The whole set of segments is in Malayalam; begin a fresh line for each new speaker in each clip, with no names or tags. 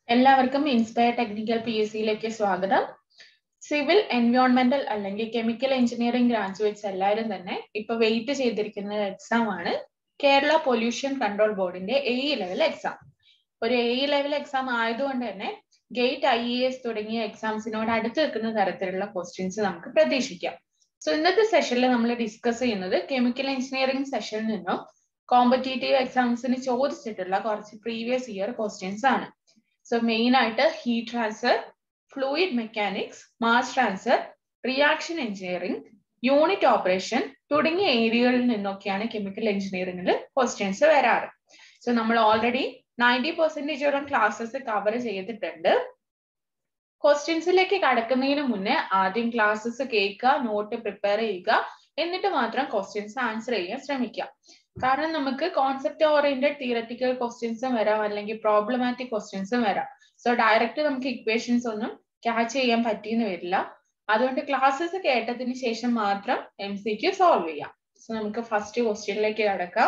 എല്ലാവർക്കും ഇൻസ്പയർ ടെക്നിക്കൽ പി എസ് സിയിലേക്ക് സ്വാഗതം സിവിൽ എൻവയോൺമെന്റൽ അല്ലെങ്കിൽ കെമിക്കൽ എഞ്ചിനീയറിംഗ് ഗ്രാജുവേറ്റ്സ് എല്ലാവരും തന്നെ ഇപ്പൊ വെയിറ്റ് ചെയ്തിരിക്കുന്ന എക്സാം ആണ് കേരള പൊല്യൂഷൻ കൺട്രോൾ ബോർഡിന്റെ എ ലെവൽ എക്സാം ഒരു എ ലെവൽ എക്സാം ആയതുകൊണ്ട് തന്നെ ഗേറ്റ് ഐ എ എസ് തുടങ്ങിയ എക്സാംസിനോട് അടുത്ത് നിൽക്കുന്ന തരത്തിലുള്ള ക്വസ്റ്റ്യൻസ് നമുക്ക് പ്രതീക്ഷിക്കാം സോ ഇന്നത്തെ സെഷനിൽ നമ്മൾ ഡിസ്കസ് ചെയ്യുന്നത് കെമിക്കൽ എഞ്ചിനീയറിംഗ് സെഷനിൽ നിന്നും കോമ്പറ്റേറ്റീവ് എക്സാംസിന് ചോദിച്ചിട്ടുള്ള കുറച്ച് പ്രീവിയസ് ഇയർ ക്വസ്റ്റ്യൻസ് ആണ് സോ മെയിൻ ആയിട്ട് heat transfer fluid mechanics mass transfer reaction engineering unit operation തുടങ്ങിയ ഏരിയകളിൽ നിന്നൊക്കെയാണ് കെമിക്കൽ എഞ്ചിനീയറിംഗിൽ ക്വസ്റ്റ്യൻസ് വരാറ് സോ നമ്മൾ ഓൾറെഡി നയൻറ്റി പെർസെന്റേജോളം ക്ലാസ്സസ് കവർ ചെയ്തിട്ടുണ്ട് ക്വസ്റ്റ്യൻസിലേക്ക് കടക്കുന്നതിന് മുന്നേ ആദ്യം ക്ലാസ്സസ് കേൾക്കുക നോട്ട് പ്രിപ്പയർ ചെയ്യുക എന്നിട്ട് മാത്രം ക്വസ്റ്റ്യൻസ് ആൻസർ ചെയ്യാൻ ശ്രമിക്കുക കാരണം നമുക്ക് കോൺസെപ്റ്റ് ഓറിയന്റഡ് തിയററ്റിക്കൽ ക്വസ്റ്റ്യൻസും വരാം അല്ലെങ്കിൽ പ്രോബ്ലമാറ്റിക് ക്വസ്റ്റ്യൻസും വരാം സോ ഡയറക്റ്റ് നമുക്ക് ഇക്വേഷൻസ് ഒന്നും ക്യാച്ച് ചെയ്യാൻ പറ്റിയെന്ന് വരില്ല അതുകൊണ്ട് ക്ലാസ്സസ് കേട്ടതിന് ശേഷം മാത്രം എം സി ക്യു സോൾവ് ചെയ്യാം സോ നമുക്ക് ഫസ്റ്റ് ക്വസ്റ്റ്യനിലേക്ക് കടക്കാം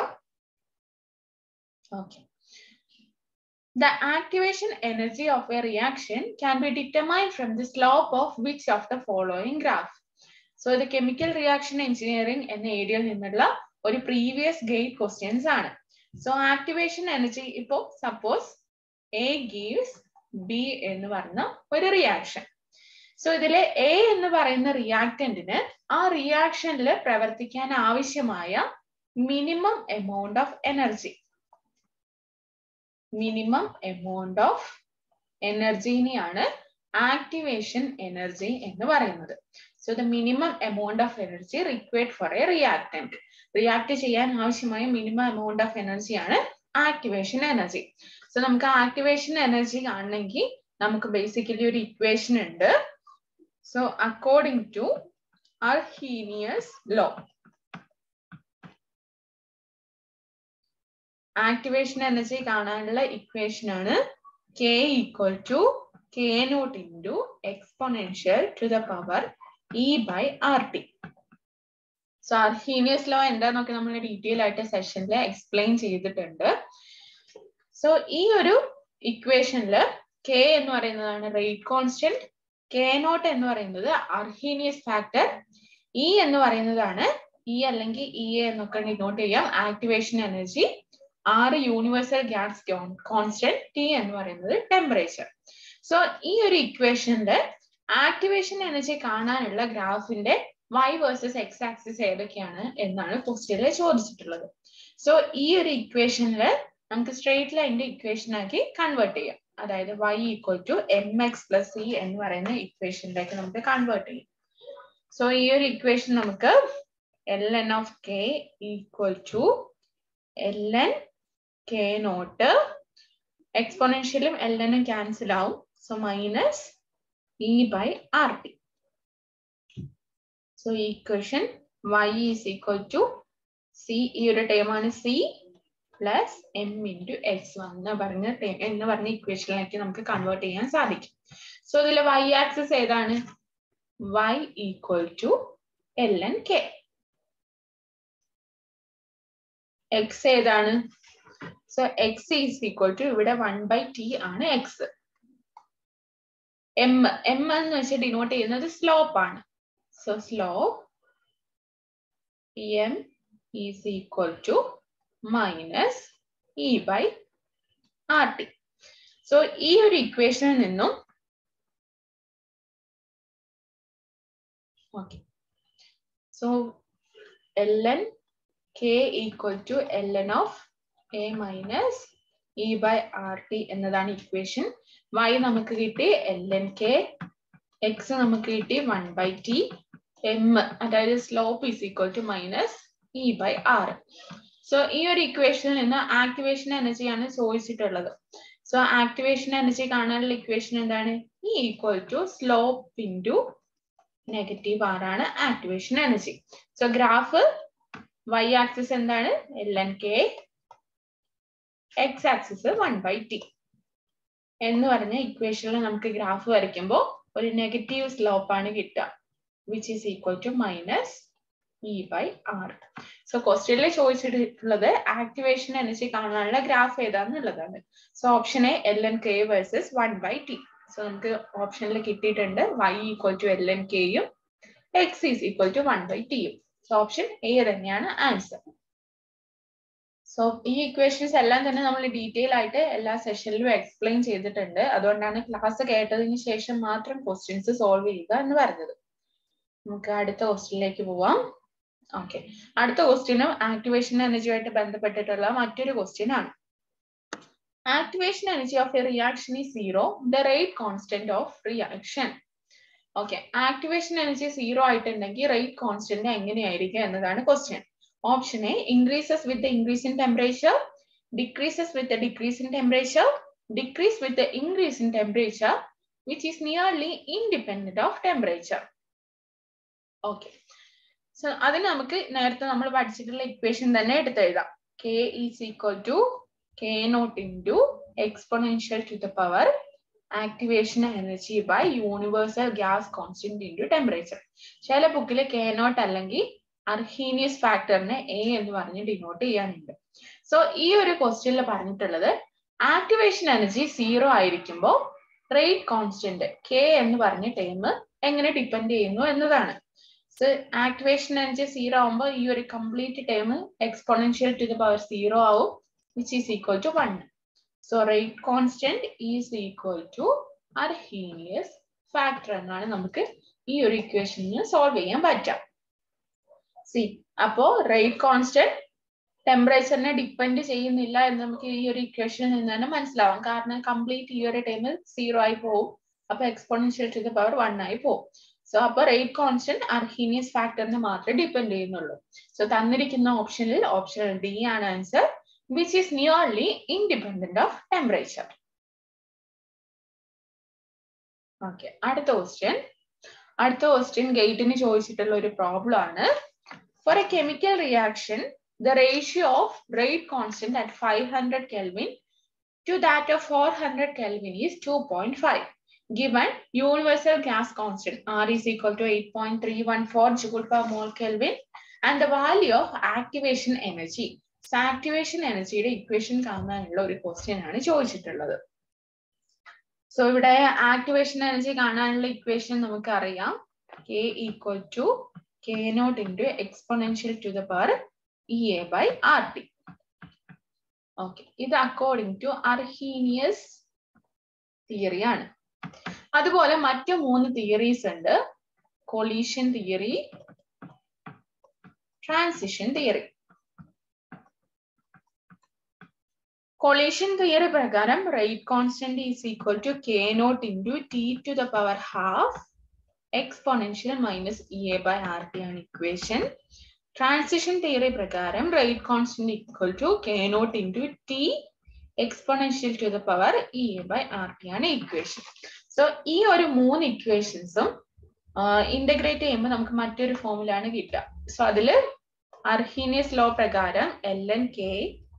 okay The activation energy of a reaction can be determined from the slope of which of the following graph. So ഇത് കെമിക്കൽ റിയാക്ഷൻ എഞ്ചിനീയറിംഗ് എന്ന ഏരിയയിൽ നിന്നുള്ള ഒരു പ്രീവിയസ് ഗേറ്റ് ക്വസ്റ്റ്യൻസ് ആണ് സോ ആക്ടിവേഷൻ എനർജി ഇപ്പോ സപ്പോസ് എ ഗീവ്സ് ബി എന്ന് പറഞ്ഞ ഒരു റിയാക്ഷൻ സോ ഇതിലെ എ എന്ന് പറയുന്ന റിയാക്ടന്റിന് ആ റിയാക്ഷനിൽ പ്രവർത്തിക്കാൻ ആവശ്യമായ minimum amount of energy minimum amount of എനർജിനെയാണ് ആക്ടിവേഷൻ എനർജി എന്ന് പറയുന്നത് so the minimum amount of energy required for a reactant react ചെയ്യാൻ ആവശ്യമായ മിനിമം എമൗണ്ട് ഓഫ് എനർജിയാണ് ആക്ടിവേഷൻ എനർജി സോ നമുക്ക് ആക്ടിവേഷൻ എനർജി കാണണമെങ്കിൽ നമുക്ക് ബേസിക്കലി ഒരു ഇക്വേഷൻ ഉണ്ട് so according to Arrhenius law activation energy കാണാനുള്ള ഇക്വേഷൻ ആണ് K equal to K naught into exponential to the power E by R T so Arrhenius law എന്താന്നൊക്കെ നമ്മൾ ഡീറ്റെയിൽ ആയിട്ട് സെഷനിൽ എക്സ്പ്ലെയിൻ ചെയ്തിട്ടുണ്ട് സോ ഈ ഒരു ഇക്വേഷനിൽ കെ എന്ന് പറയുന്നതാണ് റേറ്റ് കോൺസ്റ്റന്റ് കെ നോട്ട് എന്ന് പറയുന്നത് അർഹീനിയസ് ഫാക്ടർ ഇ എന്ന് പറയുന്നതാണ് ഇ അല്ലെങ്കിൽ ഇ എ എന്നൊക്കെ ഡിനോട്ട് ചെയ്യാം activation energy R universal gas constant T എന്ന് പറയുന്നത് ടെമ്പറേച്ചർ സോ ഈ ഒരു ഇക്വേഷനില് ആക്ടിവേഷൻ എനർജി കാണാനുള്ള ഗ്രാഫിന്റെ വൈ വേഴ്സസ് എക്സ് ആക്സിസ് ഏതൊക്കെയാണ് എന്നാണ് ക്വസ്റ്റ്യനിൽ ചോദിച്ചിട്ടുള്ളത് സോ ഈ ഒരു ഇക്വേഷനില് നമുക്ക് സ്ട്രെയിറ്റ് ലൈനിന്റെ ഇക്വേഷൻ ആക്കി കൺവേർട്ട് ചെയ്യാം അതായത് Y equal to M X plus C എന്ന് പറയുന്ന ഇക്വേഷനിലേക്ക് നമുക്ക് കൺവേർട്ട് ചെയ്യാം സോ ഈ ഒരു ഇക്വേഷൻ നമുക്ക് L N of K equal to L N K naught എക്സ്പൊണൻഷ്യലും എൽ എനും ക്യാൻസൽ ആവും so minus E by R T so equation Y is equal to C ഈ ഒരു ടേമാണ് C plus M into X എന്ന് പറഞ്ഞ എന്ന് പറഞ്ഞ ഇക്വേഷനിലേക്ക് നമുക്ക് കൺവേർട്ട് ചെയ്യാൻ സാധിക്കും സോ ഇതിൽ വൈ ആക്സിസ് ഏതാണ് Y equal to L N K X ഏതാണ് so X is equal to ഇവിടെ വൺ ബൈ ടി ആണ് എക്സ് എം എം എന്ന് വെച്ച് ഡിനോട്ട് ചെയ്യുന്നത് സ്ലോപ്പ് ആണ് so slope M is equal to minus E by R T so ഈ ഒരു ഇക്വേഷനിൽ നിന്നും okay so L N K equal to L N of A minus E by R T എന്നതാണ് ഇക്വേഷൻ വൈ നമുക്ക് കിട്ടി എൽ എൻ കെ എക്സ് നമുക്ക് കിട്ടി വൺ ബൈ ടി എം അതായത് slope is equal to minus E by R so ഈ ഒരു ഇക്വേഷനിൽ നിന്ന് ആക്ടിവേഷൻ എനർജിയാണ് ചോദിച്ചിട്ടുള്ളത് സോ ആക്ടിവേഷൻ എനർജി കാണാനുള്ള ഇക്വേഷൻ എന്താണ് E equal to slope into negative R ആണ് activation energy so graph Y axis എന്താണ് L N K X axis one by T എന്ന് പറഞ്ഞ ഇക്വേഷനിൽ നമുക്ക് ഗ്രാഫ് വരയ്ക്കുമ്പോൾ ഒരു നെഗറ്റീവ് സ്ലോപ്പ് ആണ് കിട്ടുക which is equal to minus E by R so ക്വസ്റ്റ്യനിൽ ചോദിച്ചിട്ടുള്ളത് ആക്ടിവേഷൻ എനർജി കാണാനുള്ള ഗ്രാഫ് ഏതാന്നുള്ളതാണ് so option A L N K versus one by T so നമുക്ക് ഓപ്ഷനിൽ കിട്ടിയിട്ടുണ്ട് Y equal to L N കെയും X is equal to one by ടിയും സോ ഓപ്ഷൻ എ തന്നെയാണ് ആൻസർ സോ ഈ ഇക്വേഷൻസ് എല്ലാം തന്നെ നമ്മൾ ഡീറ്റെയിൽ ആയിട്ട് എല്ലാ സെഷനിലും എക്സ്പ്ലെയിൻ ചെയ്തിട്ടുണ്ട് അതുകൊണ്ടാണ് ക്ലാസ് കേട്ടതിന് ശേഷം മാത്രം ക്വസ്റ്റ്യൻസ് സോൾവ് ചെയ്യുക എന്ന് പറഞ്ഞത് നമുക്ക് അടുത്ത ക്വസ്റ്റ്യനിലേക്ക് പോവാം ഓക്കെ അടുത്ത ക്വസ്റ്റ്യനും ആക്ടിവേഷൻ എനർജിയുമായിട്ട് ബന്ധപ്പെട്ടിട്ടുള്ള മറ്റൊരു ക്വസ്റ്റ്യൻ ആണ് activation energy of a reaction is zero the rate constant of reaction okay activation energy zero ആയിട്ടുണ്ടെങ്കിൽ റേറ്റ് കോൺസ്റ്റന്റ് എങ്ങനെയായിരിക്കും എന്നതാണ് question option A increases with the increase in temperature decreases with the decrease in temperature decrease with the increase in temperature which is nearly independent of temperature okay so അതിന് നമുക്ക് നേരത്തെ നമ്മൾ പഠിച്ചിട്ടുള്ള ഇക്വേഷൻ തന്നെ എടുത്തെഴുതാം K is equal to K naught into exponential to the power activation energy by universal gas constant into temperature ചില ബുക്കിൽ കെ നോട്ട് അല്ലെങ്കിൽ അർഹീനിയസ് ഫാക്ടറിനെ എ എന്ന് പറഞ്ഞ് ഡിനോട്ട് ചെയ്യാനുണ്ട് സോ ഈ ഒരു ക്വസ്റ്റ്യനിൽ പറഞ്ഞിട്ടുള്ളത് ആക്ടിവേഷൻ എനർജി സീറോ ആയിരിക്കുമ്പോൾ റേറ്റ് കോൺസ്റ്റന്റ് കെ എന്ന് പറഞ്ഞ ടൈം എങ്ങനെ ഡിപ്പെൻഡ് ചെയ്യുന്നു എന്നതാണ് സോ ആക്ടിവേഷൻ എനർജി സീറോ ആവുമ്പോൾ ഈ ഒരു complete time exponential to the power zero ആവും which is equal to one so rate constant is equal to Arrhenius factor എന്നാണ് നമുക്ക് ഈ ഒരു ഇക്വേഷനിൽ സോൾവ് ചെയ്യാൻ പറ്റാം സി അപ്പോ റേറ്റ് കോൺസ്റ്റന്റ് ടെമ്പറേച്ചറിനെ ഡിപ്പെൻഡ് ചെയ്യുന്നില്ല എന്ന് നമുക്ക് ഈ ഒരു ഇക്വേഷനിൽ നിന്ന് തന്നെ മനസ്സിലാവാം കാരണം കംപ്ലീറ്റ് ഈ ഒരു ടൈമിൽ സീറോ ആയി പോകും അപ്പൊ exponential to the power one ആയി പോകും സോ അപ്പൊ റേറ്റ് കോൺസ്റ്റന്റ് അർഹീനിയസ് ഫാക്ടറിനെ മാത്രമേ ഡിപ്പെൻഡ് ചെയ്യുന്നുള്ളൂ സോ തന്നിരിക്കുന്ന ഓപ്ഷനിൽ ഓപ്ഷൻ ഡി ആണ് answer which is nearly independent of temperature okay അടുത്ത ക്വസ്റ്റ്യൻ അടുത്ത ക്വസ്റ്റ്യൻ ഗേറ്റിന് ചോദിച്ചിട്ടുള്ള ഒരു പ്രോബ്ലം ആണ് For a chemical reaction, the ratio of rate constant at 500 Kelvin to that of 400 Kelvin is 2.5. Given universal gas constant R is equal to 8.314 joule per mole Kelvin and the value of activation energy. So activation energy equation കാണാനുള്ള ഒരു ക്വസ്റ്റ്യൻ ആണ് ചോദിച്ചിട്ടുള്ളത് സോ ഇവിടെ ആക്ടിവേഷൻ എനർജി കാണാനുള്ള ഇക്വേഷൻ നമുക്ക് അറിയാം K equal to k naught into exponential to the power EA by RT. Okay, ഇത് അക്കോർഡിംഗ് ടു അർഹീനിയസ് തിയറി ആണ് അതുപോലെ മറ്റു മൂന്ന് തിയറീസ് ഉണ്ട് collision theory transition theory collision theory പ്രകാരം rate constant is equal to K naught into T to the power half exponential minus E A by R T ആണ് ഇക്വേഷൻ ട്രാൻസിഷൻ തിയറി പ്രകാരം rate constant equal to K naught into T exponential to the power E A by R T ആണ് ഇക്വേഷൻ സോ ഈ ഒരു മൂന്ന് ഇക്വേഷൻസും ഇന്റഗ്രേറ്റ് ചെയ്യുമ്പോൾ നമുക്ക് മറ്റൊരു ഫോമിലാണ് കിട്ടുക സോ അതിൽ അർഹീനിയസ് ലോ പ്രകാരം L N K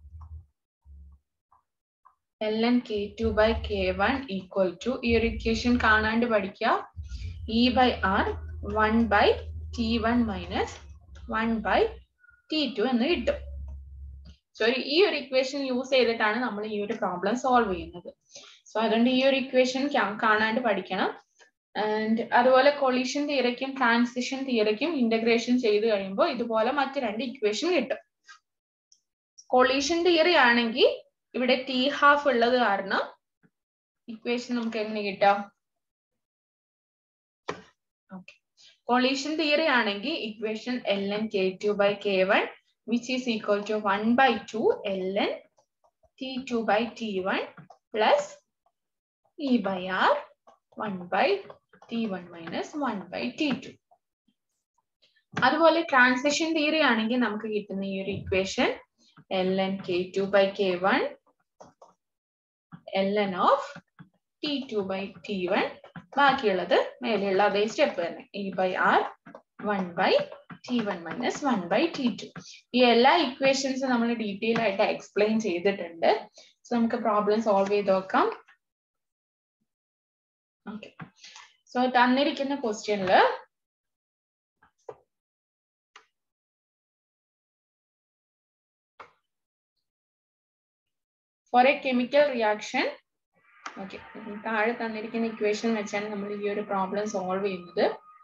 L N K two by K one equal to ഈ ഒരു ഇക്വേഷൻ കാണാണ്ട് പഠിക്കുക E by R one by T one minus one by T two എന്ന് കിട്ടും സോ ഈ ഒരു ഇക്വേഷൻ യൂസ് ചെയ്തിട്ടാണ് നമ്മൾ ഈ ഒരു പ്രോബ്ലം സോൾവ് ചെയ്യുന്നത് സോ അതുകൊണ്ട് ഈ ഒരു ഇക്വേഷൻ കാണാണ്ട് പഠിക്കണം ആൻഡ് അതുപോലെ കൊളീഷൻ തിയറിക്കും ട്രാൻസിഷൻ തിയറിക്കും ഇന്റഗ്രേഷൻ ചെയ്ത് കഴിയുമ്പോൾ ഇതുപോലെ മറ്റ് രണ്ട് ഇക്വേഷൻ കിട്ടും കൊളീഷൻ തിയറി ആണെങ്കിൽ ഇവിടെ ടി ഹാഫ് ഉള്ളത് കാരണം ഇക്വേഷൻ നമുക്ക് എങ്ങനെ കിട്ടാം കൊളീഷൻ തിയറി ആണെങ്കിൽ equation L N K two by K one which is equal to one by two L N T two by T one plus E by R one by T one minus one by T two അതുപോലെ ട്രാൻസിഷൻ തിയറി ആണെങ്കിൽ നമുക്ക് കിട്ടുന്ന ഈ ഒരു equation L N K two by K one L N of T two by T one ബാക്കിയുള്ളത് മേലെയുള്ള അതേ സ്റ്റെപ്പ് തന്നെ E by R one by T one minus one by T two ഈ എല്ലാ ഇക്വേഷൻസും നമ്മൾ ഡീറ്റെയിൽ ആയിട്ട് എക്സ്പ്ലെയിൻ ചെയ്തിട്ടുണ്ട് സോ നമുക്ക് പ്രോബ്ലം സോൾവ് ചെയ്ത് നോക്കാം ഓക്കെ സോ തന്നിരിക്കുന്ന ക്വസ്റ്റ്യനില് for a chemical reaction okay താഴെ തന്നിരിക്കുന്ന ഇക്വേഷൻ വെച്ചാണ് നമ്മൾ ഈ ഒരു പ്രോബ്ലം സോൾവ് ചെയ്യുന്നത്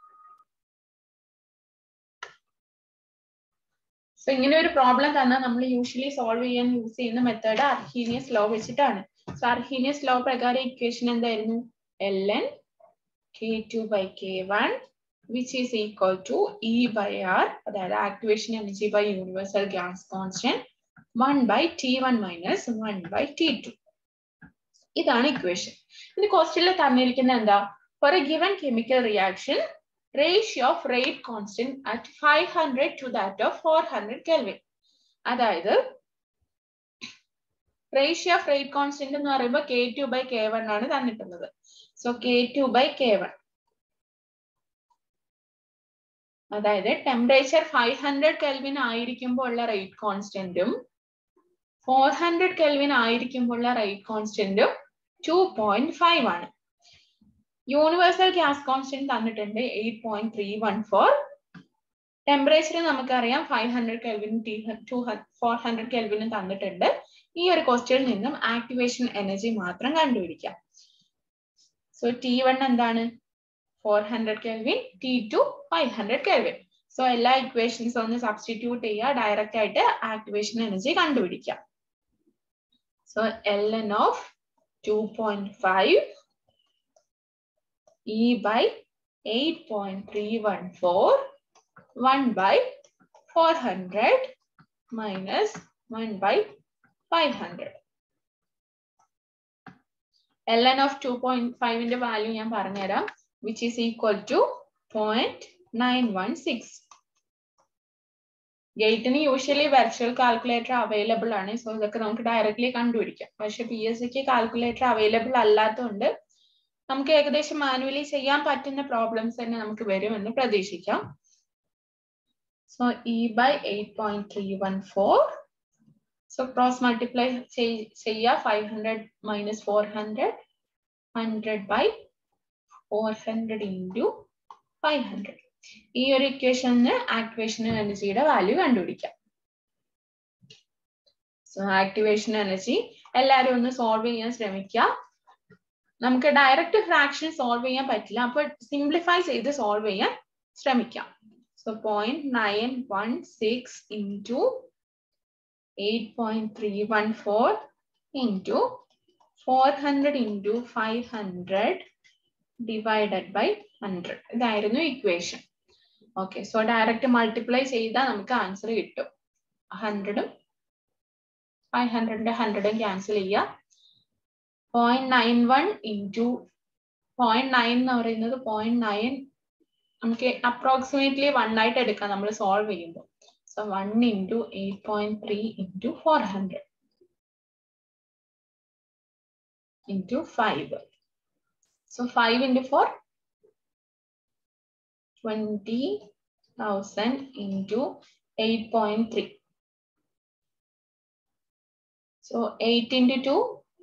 സോ ഇങ്ങനെ ഒരു പ്രോബ്ലം തന്നെ നമ്മൾ യൂഷ്വലി സോൾവ് ചെയ്യാൻ യൂസ് ചെയ്യുന്ന മെത്തേഡ് അർഹീനിയസ് ലോ വെച്ചിട്ടാണ് സോ അർഹീനിയസ് ലോ പ്രകാരം ഇക്വേഷൻ എന്തായിരുന്നു L N K two by K one which is equal to E by R അതായത് activation energy by universal gas constant one by T one minus one by T two ഇതാണ് ഇക്വേഷൻ ഇനി ക്വസ്റ്റ്യനിൽ തന്നിരിക്കുന്ന എന്താ for a given chemical reaction ratio of rate constant at five hundred to that of four hundred kelvin അതായത് റേഷ്യോ ഓഫ് റേറ്റ് കോൺസ്റ്റന്റ് എന്ന് പറയുമ്പോൾ K two by K one ആണ് തന്നിട്ടുള്ളത് so K two by K one അതായത് ടെമ്പറേച്ചർ ഫൈവ് ഹൺഡ്രഡ് കെൽവിൻ ആയിരിക്കുമ്പോൾ ഉള്ള റേറ്റ് കോൺസ്റ്റന്റും ഫോർ ഹൺഡ്രഡ് കെൽവിൻ ആയിരിക്കുമ്പോൾ ഉള്ള റേറ്റ് കോൺസ്റ്റന്റും ടു പോയിന്റ് ഫൈവ് ആണ് യൂണിവേഴ്സൽ ഗ്യാസ് കോൺസ്റ്റന്റ് തന്നിട്ടുണ്ട് eight point three one four temperature നമുക്കറിയാം ഫൈവ് ഹൺഡ്രഡ് കെൽവിനും ടി ടു ഫോർ ഹൺഡ്രഡ് കെൽവിനും തന്നിട്ടുണ്ട് ഈ ഒരു ക്വസ്റ്റ്യനിൽ നിന്നും ആക്ടിവേഷൻ എനർജി മാത്രം കണ്ടുപിടിക്കാം സോ ടി വൺ എന്താണ് four hundred kelvin T two five hundred kelvin so എല്ലാ ഇക്വേഷൻസ് ഒന്ന് സബ്സ്റ്റിറ്റ്യൂട്ട് ചെയ്യുക ഡയറക്റ്റ് ആയിട്ട് ആക്ടിവേഷൻ എനർജി കണ്ടുപിടിക്കാം so L N of two point five E by eight point three one four one by four hundred minus one by five hundred L N of two point ഫൈവിന്റെ വാല്യൂ ഞാൻ പറഞ്ഞുതരാം which is equal to point nine one six ഗേറ്റിന് യൂഷ്വലി വെർച്വൽ കാൽക്കുലേറ്റർ അവൈലബിൾ ആണ് സോ ഇതൊക്കെ നമുക്ക് ഡയറക്ട്ലി കണ്ടുപിടിക്കാം പക്ഷെ പി എസ് സിക്ക് കാൽക്കുലേറ്റർ അവൈലബിൾ അല്ലാത്തതുകൊണ്ട് നമുക്ക് ഏകദേശം മാനുവലി ചെയ്യാൻ പറ്റുന്ന പ്രോബ്ലംസ് തന്നെ നമുക്ക് വരുമെന്ന് പ്രതീക്ഷിക്കാം so E by eight point three one four so cross multiply ചെയ്യുക five hundred minus four hundred hundred by four hundred into five hundred ഈ ഒരു ഇക്വേഷന് ആക്ടിവേഷൻ എനർജിയുടെ വാല്യൂ കണ്ടുപിടിക്കാം സോ ആക്ടിവേഷൻ എനർജി എല്ലാവരും ഒന്ന് സോൾവ് ചെയ്യാൻ ശ്രമിക്കുക നമുക്ക് ഡയറക്റ്റ് ഫ്രാക്ഷൻ സോൾവ് ചെയ്യാൻ പറ്റില്ല അപ്പൊ സിംപ്ലിഫൈ ചെയ്ത് സോൾവ് ചെയ്യാൻ ശ്രമിക്കാം so point nine one six into eight point three one four into four hundred into five hundred divided by hundred ഇതായിരുന്നു equation okay so direct multiply ചെയ്താൽ നമുക്ക് ആൻസർ കിട്ടും ഹൺഡ്രഡും ഫൈവ് ഹൺഡ്രഡിന്റെ ഹൺഡ്രഡും ക്യാൻസൽ ചെയ്യുക point nine one into point nine എന്ന് പറയുന്നത് പോയിന്റ് നയൻ നമുക്ക് അപ്രോക്സിമേറ്റ്ലി വൺ ആയിട്ട് എടുക്കാം നമ്മൾ സോൾവ് ചെയ്യുമ്പോൾ so one into eight point three into four hundred into five So 5 into 4, 20,000 into 8.3. So 8 into 2,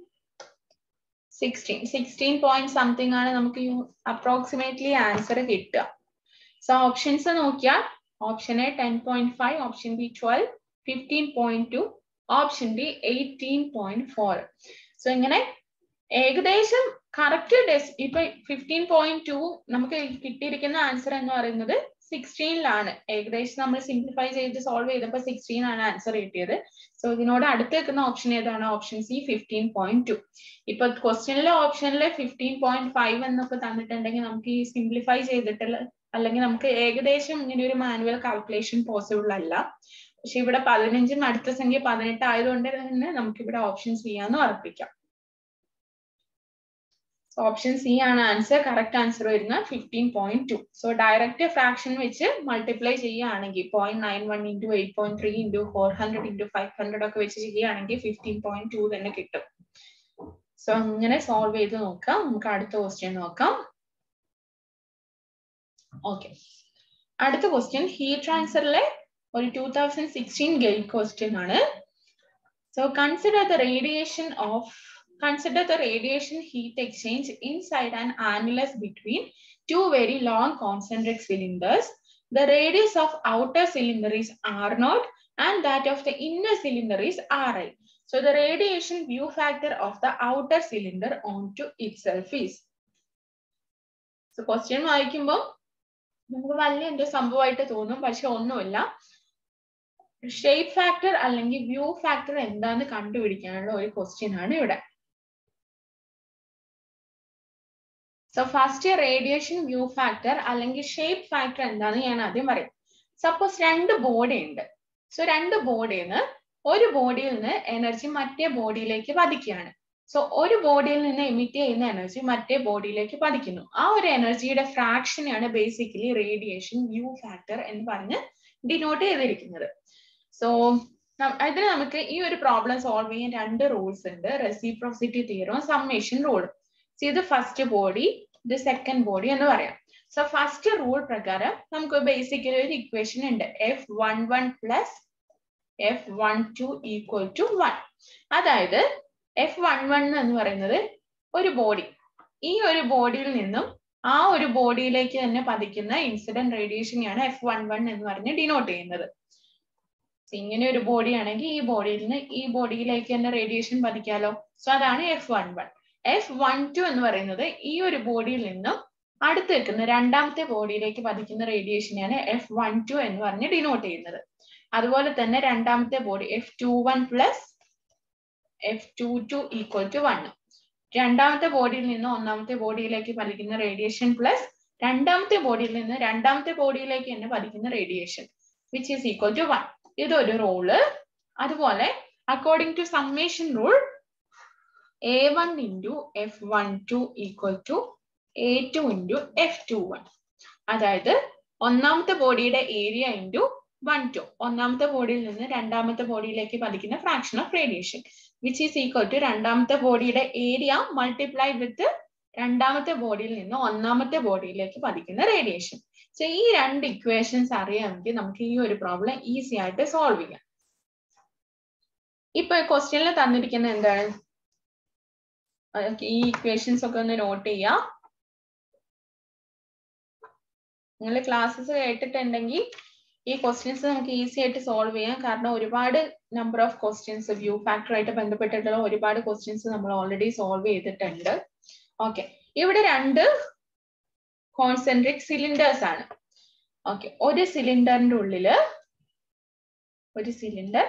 16. 16 point something ആണ് നമുക്ക് അപ്രോക്സിമേറ്റ്ലി ആൻസർ കിട്ടുക സോ ഓപ്ഷൻസ് നോക്കിയാൽ option A ten point five option B twelve fifteen point two option D eighteen point four so ഇങ്ങനെ ഏകദേശം കറക്റ്റ് ഡെസ് ഇപ്പൊ ഫിഫ്റ്റീൻ പോയിന്റ് ടു നമുക്ക് കിട്ടിയിരിക്കുന്ന ആൻസർ എന്ന് പറയുന്നത് സിക്സ്റ്റീനിലാണ് ഏകദേശം നമ്മൾ സിംപ്ലിഫൈ ചെയ്ത് സോൾവ് ചെയ്തപ്പോൾ സിക്സ്റ്റീൻ ആണ് ആൻസർ കിട്ടിയത് സോ ഇതിനോട് അടുത്ത് നിൽക്കുന്ന ഓപ്ഷൻ ഏതാണ് option C fifteen point two ഇപ്പൊ ക്വസ്റ്റ്യനിലെ ഓപ്ഷനിലെ ഫിഫ്റ്റീൻ പോയിന്റ് ഫൈവ് എന്നൊക്കെ തന്നിട്ടുണ്ടെങ്കിൽ നമുക്ക് ഈ സിംപ്ലിഫൈ ചെയ്തിട്ടുള്ള അല്ലെങ്കിൽ നമുക്ക് ഏകദേശം ഇങ്ങനെ ഒരു മാനുവൽ കാൽക്കുലേഷൻ പോസിബിൾ അല്ല പക്ഷെ ഇവിടെ പതിനഞ്ചും അടുത്ത സംഖ്യ പതിനെട്ട് ആയതുകൊണ്ട് തന്നെ നമുക്ക് ഇവിടെ ഓപ്ഷൻ ചെയ്യാന്ന് ഉറപ്പിക്കാം ഓപ്ഷൻ സി ആണ് ആൻസർ കറക്റ്റ് ആൻസർ വരുന്നത് fifteen point two so direct fraction വെച്ച് മൾട്ടിപ്ലൈ ചെയ്യുകയാണെങ്കിൽ point nine one into eight point three into four hundred into five hundred ഒക്കെ വെച്ച് ചെയ്യുകയാണെങ്കിൽ ഫിഫ്റ്റീൻ പോയിന്റ് ടു തന്നെ കിട്ടും സോ അങ്ങനെ സോൾവ് ചെയ്ത് നോക്കാം നമുക്ക് അടുത്ത ക്വസ്റ്റ്യൻ നോക്കാം ഓക്കെ അടുത്ത ക്വസ്റ്റ്യൻ ഹീറ്റ് ട്രാൻസ്ഫറിലെ ഒരു ടൂ തൗസൻഡ് സിക്സ്റ്റീൻ ഗെയിം ക്വസ്റ്റ്യൻ ആണ് so consider the radiation of consider the radiation heat exchange inside an annulus between two very long concentric cylinders. The radius of outer cylinder is R0 and that of the inner cylinder is Ri. So the radiation view factor of the outer cylinder onto itself is. So question വായിക്കുമ്പോൾ നമുക്ക് വലിയ എന്തോ സംഭവമായിട്ട് തോന്നും പക്ഷെ ഒന്നുമില്ല ഷേപ്പ് ഫാക്ടർ അല്ലെങ്കിൽ വ്യൂ ഫാക്ടർ എന്താന്ന് കണ്ടുപിടിക്കാനുള്ള ഒരു ക്വസ്റ്റ്യൻ ആണ് ഇവിടെ so first radiation view factor അല്ലെങ്കിൽ ഷേപ്പ് ഫാക്ടർ എന്താന്ന് ഞാൻ ആദ്യം പറയും സപ്പോസ് രണ്ട് ബോഡി ഉണ്ട് സോ രണ്ട് ബോഡിയിൽ നിന്ന് ഒരു ബോഡിയിൽ നിന്ന് എനർജി മറ്റേ ബോഡിയിലേക്ക് പതിക്കുകയാണ് സോ ഒരു ബോഡിയിൽ നിന്ന് എമിറ്റ് ചെയ്യുന്ന എനർജി മറ്റേ ബോഡിയിലേക്ക് പതിക്കുന്നു ആ ഒരു എനർജിയുടെ ഫ്രാക്ഷനെയാണ് ബേസിക്കലി റേഡിയേഷൻ വ്യൂ ഫാക്ടർ എന്ന് പറഞ്ഞ് ഡിനോട്ട് ചെയ്തിരിക്കുന്നത് സോ ഇതിന് നമുക്ക് ഈ ഒരു പ്രോബ്ലം സോൾവ് ചെയ്യാൻ രണ്ട് റൂൾസ് ഉണ്ട് റെസിപ്രോസിറ്റി തിയറും സമ്മേഷൻ റൂളും ഇത് ഫസ്റ്റ് ബോഡി ഇത് സെക്കൻഡ് ബോഡി എന്ന് പറയാം സോ ഫസ്റ്റ് റൂൾ പ്രകാരം നമുക്ക് ബേസിക്കലി ഒരു ഇക്വേഷൻ ഉണ്ട് F one one plus F one two equal to one അതായത് എഫ് വൺ വൺ എന്ന് പറയുന്നത് ഒരു ബോഡി ഈ ഒരു ബോഡിയിൽ നിന്നും ആ ഒരു ബോഡിയിലേക്ക് തന്നെ പതിക്കുന്ന ഇൻസിഡന്റ് റേഡിയേഷനെയാണ് എഫ് വൺ വൺ എന്ന് പറഞ്ഞ് ഡിനോട്ട് ചെയ്യുന്നത് ഇങ്ങനെ ഒരു ബോഡി ആണെങ്കിൽ ഈ ബോഡിയിൽ നിന്ന് ഈ ബോഡിയിലേക്ക് തന്നെ റേഡിയേഷൻ പതിക്കാലോ സോ അതാണ് F one one F one two എന്ന് പറയുന്നത് ഈ ഒരു ബോഡിയിൽ നിന്നും അടുത്ത് നിൽക്കുന്ന രണ്ടാമത്തെ ബോഡിയിലേക്ക് പതിക്കുന്ന റേഡിയേഷനെയാണ് എഫ് വൺ ടു എന്ന് പറഞ്ഞ് ഡിനോട്ട് ചെയ്യുന്നത് അതുപോലെ തന്നെ രണ്ടാമത്തെ body F two one plus F two two equal to one രണ്ടാമത്തെ ബോഡിയിൽ നിന്ന് ഒന്നാമത്തെ ബോഡിയിലേക്ക് പതിക്കുന്ന റേഡിയേഷൻ പ്ലസ് രണ്ടാമത്തെ ബോഡിയിൽ നിന്ന് രണ്ടാമത്തെ ബോഡിയിലേക്ക് തന്നെ പതിക്കുന്ന radiation which is equal to one ഇതൊരു റൂള് അതുപോലെ according to summation rule A one into F one two equal to A two into F two one അതായത് ഒന്നാമത്തെ ബോഡിയുടെ ഏരിയ ഇൻറ്റു വൺ ടു ഒന്നാമത്തെ ബോഡിയിൽ നിന്ന് രണ്ടാമത്തെ ബോഡിയിലേക്ക് പതിക്കുന്ന fraction of radiation which is equal to രണ്ടാമത്തെ ബോഡിയുടെ ഏരിയ മൾട്ടിപ്ലൈ വിത്ത് രണ്ടാമത്തെ ബോഡിയിൽ നിന്ന് ഒന്നാമത്തെ ബോഡിയിലേക്ക് പതിക്കുന്ന റേഡിയേഷൻ സോ ഈ രണ്ട് ഇക്വേഷൻസ് അറിയാമെങ്കിൽ നമുക്ക് ഈ ഒരു പ്രോബ്ലം ഈസി ആയിട്ട് സോൾവ് ചെയ്യാം ഇപ്പൊ ക്വസ്റ്റ്യനിൽ തന്നിരിക്കുന്ന എന്താണ് ഈ ഇക്വേഷൻസ് ഒക്കെ ഒന്ന് നോട്ട് ചെയ്യാം നിങ്ങൾ ക്ലാസ്സസ് കേട്ടിട്ടുണ്ടെങ്കിൽ ഈ ക്വസ്റ്റ്യൻസ് നമുക്ക് ഈസി ആയിട്ട് സോൾവ് ചെയ്യാം കാരണം ഒരുപാട് നമ്പർ ഓഫ് ക്വസ്റ്റ്യൻസ് വ്യൂ ഫാക്ടറായിട്ട് ബന്ധപ്പെട്ടിട്ടുള്ള ഒരുപാട് ക്വസ്റ്റ്യൻസ് നമ്മൾ ഓൾറെഡി സോൾവ് ചെയ്തിട്ടുണ്ട് ഓക്കെ ഇവിടെ രണ്ട് കോൺസെൻട്രിക് സിലിണ്ടേഴ്സ് ആണ് ഓക്കെ ഒരു സിലിണ്ടറിന്റെ ഉള്ളില് ഒരു സിലിണ്ടർ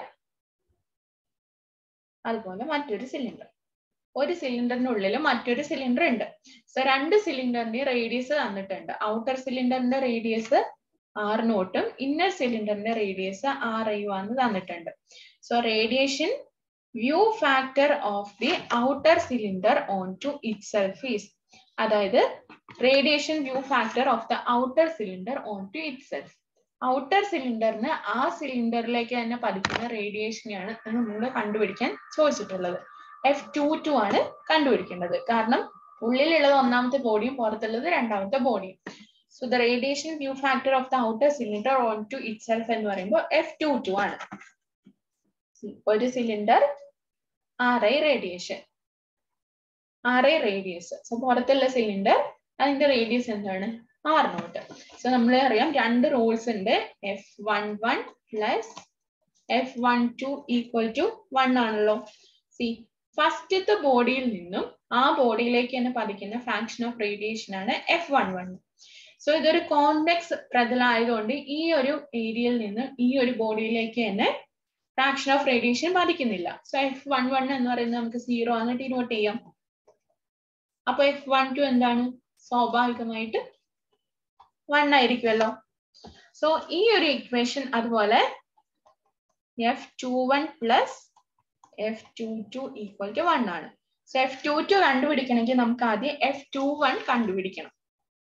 അതുപോലെ മറ്റൊരു സിലിണ്ടർ ഒരു സിലിണ്ടറിന്റെ ഉള്ളിൽ മറ്റൊരു സിലിണ്ടർ ഉണ്ട് സോ രണ്ട് സിലിണ്ടറിന്റെ റേഡിയസ് തന്നിട്ടുണ്ട് ഔട്ടർ സിലിണ്ടറിന്റെ റേഡിയസ് ആർ നോട്ടും ഇന്നർ സിലിണ്ടറിന്റെ റേഡിയസ് ആർ ഐ ആണ് തന്നിട്ടുണ്ട് so radiation view factor of the outer cylinder on to itself is അതായത് radiation view factor of the outer cylinder on to itself outer സിലിണ്ടറിന് ആ സിലിണ്ടറിലേക്ക് തന്നെ പതിക്കുന്ന റേഡിയേഷനെയാണ് നമ്മൾ കണ്ടുപിടിക്കാൻ ചോദിച്ചിട്ടുള്ളത് എഫ് ടു ടു ആണ് കണ്ടുപിടിക്കേണ്ടത് കാരണം ഉള്ളിലുള്ളത് ഒന്നാമത്തെ ബോഡിയും പുറത്തുള്ളത് രണ്ടാമത്തെ ബോഡിയും so the radiation view factor of the outer cylinder on to itself എന്ന് പറയുമ്പോൾ എഫ് ടു ടു ആണ് ഒരു cylinder R I radiation R I radius so പുറത്തുള്ള സിലിണ്ടർ അതിന്റെ റേഡിയസ് എന്താണ് ആർ നോട്ട് സോ നമ്മൾ അറിയാം രണ്ട് റൂൾസ് ഉണ്ട് F one one plus F one two equal to one ആണല്ലോ സി ഫസ്റ്റത്തെ ബോഡിയിൽ നിന്നും ആ ബോഡിയിലേക്ക് തന്നെ പതിക്കുന്ന ഫ്രാക്ഷൻ ഓഫ് റേഡിയേഷൻ ആണ് എഫ് വൺ വൺ സോ ഇതൊരു കോൺവെക്സ് പ്രതലമായതുകൊണ്ട് ഈ ഒരു ഏരിയയിൽ നിന്ന് ഈ ഒരു ബോഡിയിലേക്ക് തന്നെ ഫ്രാക്ഷൻ ഓഫ് റേഡിയേഷൻ ബാധിക്കുന്നില്ല സോ എഫ് വൺ വൺ എന്ന് പറയുന്നത് നമുക്ക് സീറോ ആണ് ഡിനോട്ട് ചെയ്യാം അപ്പൊ എഫ് വൺ ടു എന്താണ് സ്വാഭാവികമായിട്ട് വൺ ആയിരിക്കുമല്ലോ സോ ഈ ഒരു ഇക്വേഷൻ അതുപോലെ F two one plus F two two equal to one ആണ് സോ എഫ് ടു ടു കണ്ടുപിടിക്കണമെങ്കിൽ നമുക്ക് ആദ്യം എഫ് ടു വൺ കണ്ടുപിടിക്കണം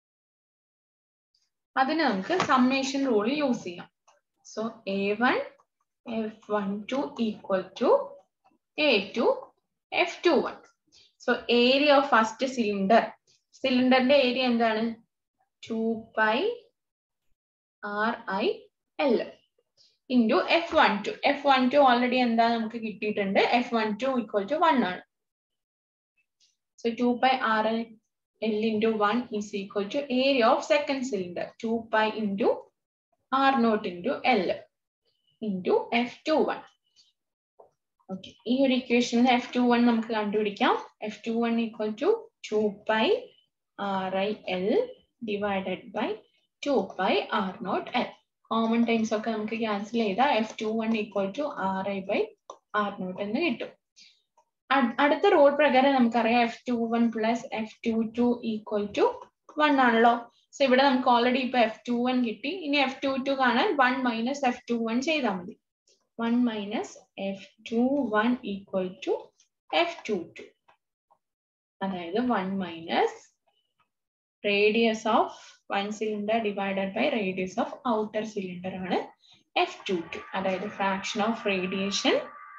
അതിന് നമുക്ക് സമ്മേഷൻ റൂൾ യൂസ് ചെയ്യാം so A one F one two equal to A two F two one so area of first cylinder സിലിണ്ടറിന്റെ ഏരിയ എന്താണ് two pi R I L into F one two F one two already എന്താ നമുക്ക് കിട്ടിയിട്ടുണ്ട് F one two equal to one ആണ് so two pi R L L into one is equal to area of second cylinder two pi into R naught into L into F two one okay ഈ ഒരു ഇക്വേഷനിൽ എഫ് ടു വൺ നമുക്ക് കണ്ടുപിടിക്കാം F two one equal to two pi R I L divided by two pi R naught L common times ഒക്കെ നമുക്ക് ക്യാൻസൽ ചെയ്താൽ F two one equal to R I by R naught എന്ന് കിട്ടും അടുത്ത റൂൾ പ്രകാരം നമുക്കറിയാം F two one plus F two two equal to one ആണല്ലോ സോ ഇവിടെ നമുക്ക് ഓൾറെഡി ഇപ്പൊ എഫ് ടു വൺ കിട്ടി ഇനി എഫ് ടു ടു കാണാൻ one minus F two one ചെയ്താൽ മതി one minus F two one equal to F two two അതായത് one minus radius of one cylinder divided by radius of outer cylinder ആണ് എഫ് ടു ടു അതായത് ഫ്രാക്ഷൻ ഓഫ് റേഡിയേഷൻ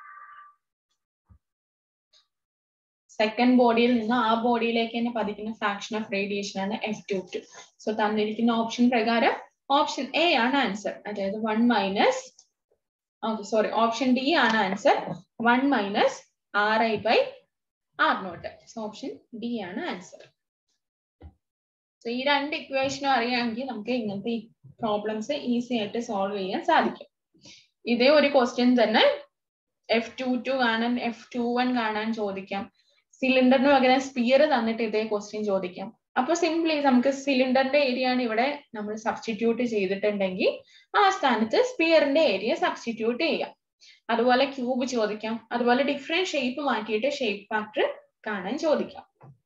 സെക്കൻഡ് ബോഡിയിൽ നിന്ന് ആ ബോഡിയിലേക്ക് തന്നെ പതിക്കുന്ന ഫ്രാക്ഷൻ ഓഫ് റേഡിയേഷൻ ആണ് എഫ് ടു ടു സോ തന്നിരിക്കുന്ന ഓപ്ഷൻ പ്രകാരം ഓപ്ഷൻ എ ആണ് ആൻസർ അതായത് one minus okay sorry option D ആണ് answer one minus R I by R not so option D ആണ് ആൻസർ സോ ഈ രണ്ട് ഇക്വേഷനും അറിയാമെങ്കിൽ നമുക്ക് ഇങ്ങനത്തെ പ്രോബ്ലംസ് ഈസി ആയിട്ട് സോൾവ് ചെയ്യാൻ സാധിക്കും ഇതേ ഒരു ക്വസ്റ്റ്യൻ തന്നെ എഫ് ടു ടു കാണാൻ എഫ് ടു വൺ കാണാൻ ചോദിക്കാം സിലിണ്ടറിന് പകരം സ്പിയർ തന്നിട്ട് ഇതേ ക്വസ്റ്റ്യൻ ചോദിക്കാം അപ്പൊ സിംപ്ലി നമുക്ക് സിലിണ്ടറിന്റെ ഏരിയ ആണ് ഇവിടെ നമ്മൾ സബ്സ്റ്റിറ്റ്യൂട്ട് ചെയ്തിട്ടുണ്ടെങ്കിൽ ആ സ്ഥാനത്ത് സ്പിയറിന്റെ ഏരിയ സബ്സ്റ്റിറ്റ്യൂട്ട് ചെയ്യാം അതുപോലെ ക്യൂബ് ചോദിക്കാം അതുപോലെ ഡിഫറെന്റ് ഷേപ്പ് മാറ്റിയിട്ട് ഷേപ്പ് ഫാക്ടർ കാണാൻ ചോദിക്കാം